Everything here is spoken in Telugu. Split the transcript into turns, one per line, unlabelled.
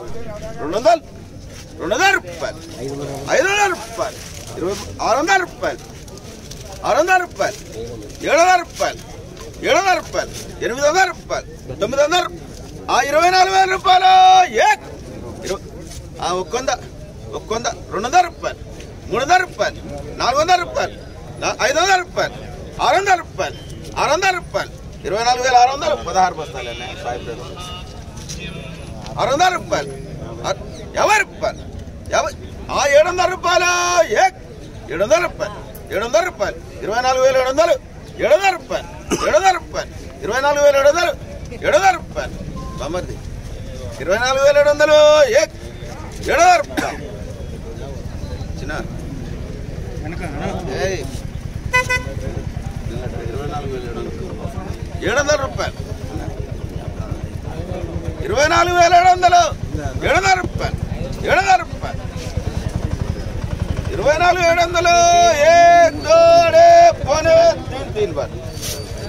రెండు వందలు రెండు వందల రూపాయలు ఐదు వందల రూపాయలు ఇరవై ఆరు వందల రూపాయలు ఆరు వందల రూపాయలు ఏడు వందల రూపాయలు ఏడు వందల రూపాయలు ఎనిమిది వందల రూపాయలు తొమ్మిది వందల ఆ ఇరవై నాలుగు వేల రూపాయలు ఏ ఇరవై ఆ ఒక్క వంద ఒక్క వంద రెండు వందల రూపాయలు మూడు వందల రూపాయలు నాలుగు వందల రూపాయలు నా- ఐదు వందల రూపాయలు ఆరు వందల రూపాయలు ఆరు వందల రూపాయలు ఇరవై నాలుగు వేల ఆరు వందలు పదహారు బస్తాలు సాయి బ్రదర్ ఆరు వందల రూపాయలు ఆరు- యాభై రూపాయలు యాభై ఆ ఏడు వందల రూపాయలు ఏ ఏడు వందల రూపాయలు ఏడు వందల రూపాయలు ఇరవై నాలుగు వేల ఏడు వందలు ఏడు వందల రూపాయలు ఏడు వందల రూపాయలు ఇరవై నాలుగు వేల ఏడు వందలు ఏడు వందల రూపాయలు బామర్ది ఇరవై నాలుగు వేల ఏడు వందలు ఏ ఏడు వందల రూపాయలు చిన్న ఏయ్. ఇరవై నాలుగు వేల ఏడు వందలు ఏడు వందల రూపాయలు ఇరవై నాలుగు వేల ఏడు వందలు ఏడు వందల రూపాయలు ఏడు వందల రూపాయలు ఇరవై నాలుగు ఏడు వందలు ఏ తోడే పోనే తీన్ తీన్ బార్